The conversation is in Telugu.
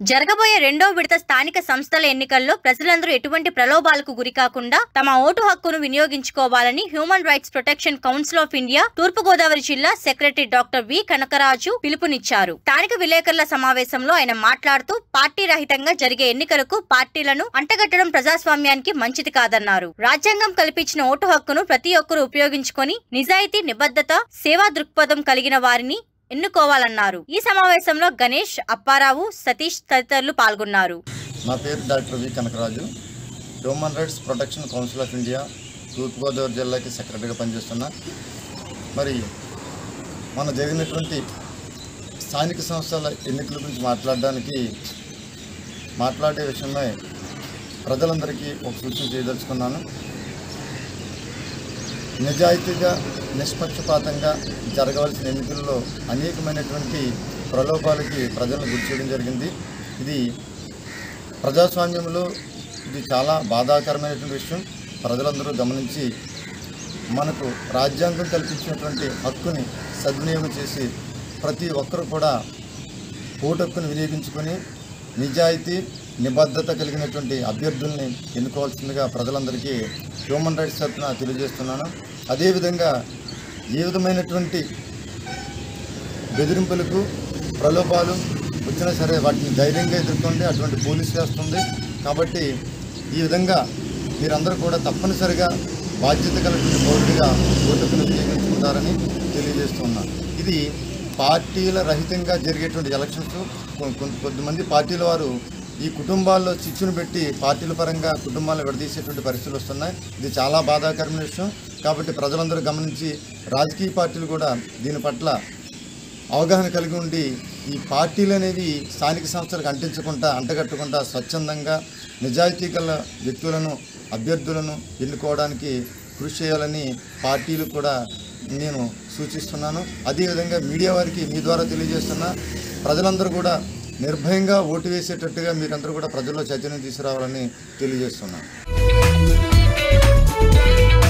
జరగబోయే రెండో విడత స్థానిక సంస్థల ఎన్నికల్లో ప్రజలందరూ ఎటువంటి ప్రలోభాలకు గురికాకుండా తమ ఓటు హక్కును వినియోగించుకోవాలని human rights protection council of India Turpu Godavari జిల్లా సెక్రటరీ డాక్టర్ వి కనకరాజు పిలుపునిచ్చారు స్థానిక విలేకరుల సమావేశంలో ఆయన మాట్లాడుతూ పార్టీ రహితంగా జరిగే ఎన్నికలకు పార్టీలను అంటగట్టడం ప్రజాస్వామ్యానికి మంచిది కాదన్నారు రాజ్యాంగం కల్పించిన ఓటు హక్కును ప్రతి ఒక్కరూ ఉపయోగించుకొని నిజాయితీ నిబద్ధత సేవా దృక్పథం కలిగిన వారిని ఎన్నుకోవాలన్నారు ఈ సమావేశంలో గణేష్ అప్పారావు సతీష్ తదితరులు పాల్గొన్నారు నా పేరు doctor V Kanakaraju human rights protection council of India Turpu Godavari జిల్లాకి సెక్రటరీగా పనిచేస్తున్నా మరి మన జరిగినటువంటి స్థానిక సంస్థల ఎన్నికల గురించి మాట్లాడడానికి మాట్లాడే విషయమై ప్రజలందరికీ ఒక సూచన చేయదలుచుకున్నాను నిజాయితీగా నిష్పక్షపాతంగా జరగవలసిన ఎన్నికల్లో అనేకమైనటువంటి ప్రలోభాలకి ప్రజలను గురి చేయడం జరిగింది ఇది ప్రజాస్వామ్యంలో ఇది చాలా బాధాకరమైనటువంటి విషయం ప్రజలందరూ గమనించి మనకు రాజ్యాంగం కల్పించినటువంటి హక్కుని సద్వినియోగం చేసి ప్రతి ఒక్కరూ కూడా ఓటు హక్కును వినియోగించుకొని నిజాయితీ నిబద్ధత కలిగినటువంటి అభ్యర్థుల్ని ఎన్నుకోవాల్సిందిగా ప్రజలందరికీ హ్యూమన్ రైట్స్ తరఫున తెలియజేస్తున్నాను అదేవిధంగా ఏ విధమైనటువంటి బెదిరింపులకు ప్రలోభాలు వచ్చినా సరే వాటిని ధైర్యంగా ఎదుర్కొంటే అటువంటి పోలీస్ చేస్తుంది కాబట్టి ఈ విధంగా మీరందరూ కూడా తప్పనిసరిగా బాధ్యత కలిగిన పౌరుడిగా ఓటుకును వినియోగించుకుంటారని తెలియజేస్తున్నాను ఇది పార్టీల రహితంగా జరిగేటువంటి ఎలక్షన్స్ కొ- కొ- కొద్దిమంది పార్టీల వారు ఈ కుటుంబాల్లో చిచ్చును పెట్టి పార్టీల పరంగా కుటుంబాలను విడదీసేటువంటి పరిస్థితులు వస్తున్నాయి ఇది చాలా బాధాకరమైన విషయం కాబట్టి ప్రజలందరూ గమనించి రాజకీయ పార్టీలు కూడా దీని పట్ల అవగాహన కలిగి ఉండి ఈ పార్టీలు అనేవి స్థానిక సంస్థలకు అంటించకుండా అంటగట్టకుండా స్వచ్ఛందంగా నిజాయితీ గల వ్యక్తులను అభ్యర్థులను ఎన్నుకోవడానికి కృషి చేయాలని పార్టీలు కూడా నేను సూచిస్తున్నాను అదేవిధంగా మీడియా వారికి మీ ద్వారా తెలియజేస్తున్నా ప్రజలందరూ కూడా నిర్భయంగా ఓటు వేసేటట్టుగా మీరందరూ కూడా ప్రజల్లో చైతన్యం తీసుకురావాలని తెలియజేస్తున్నాను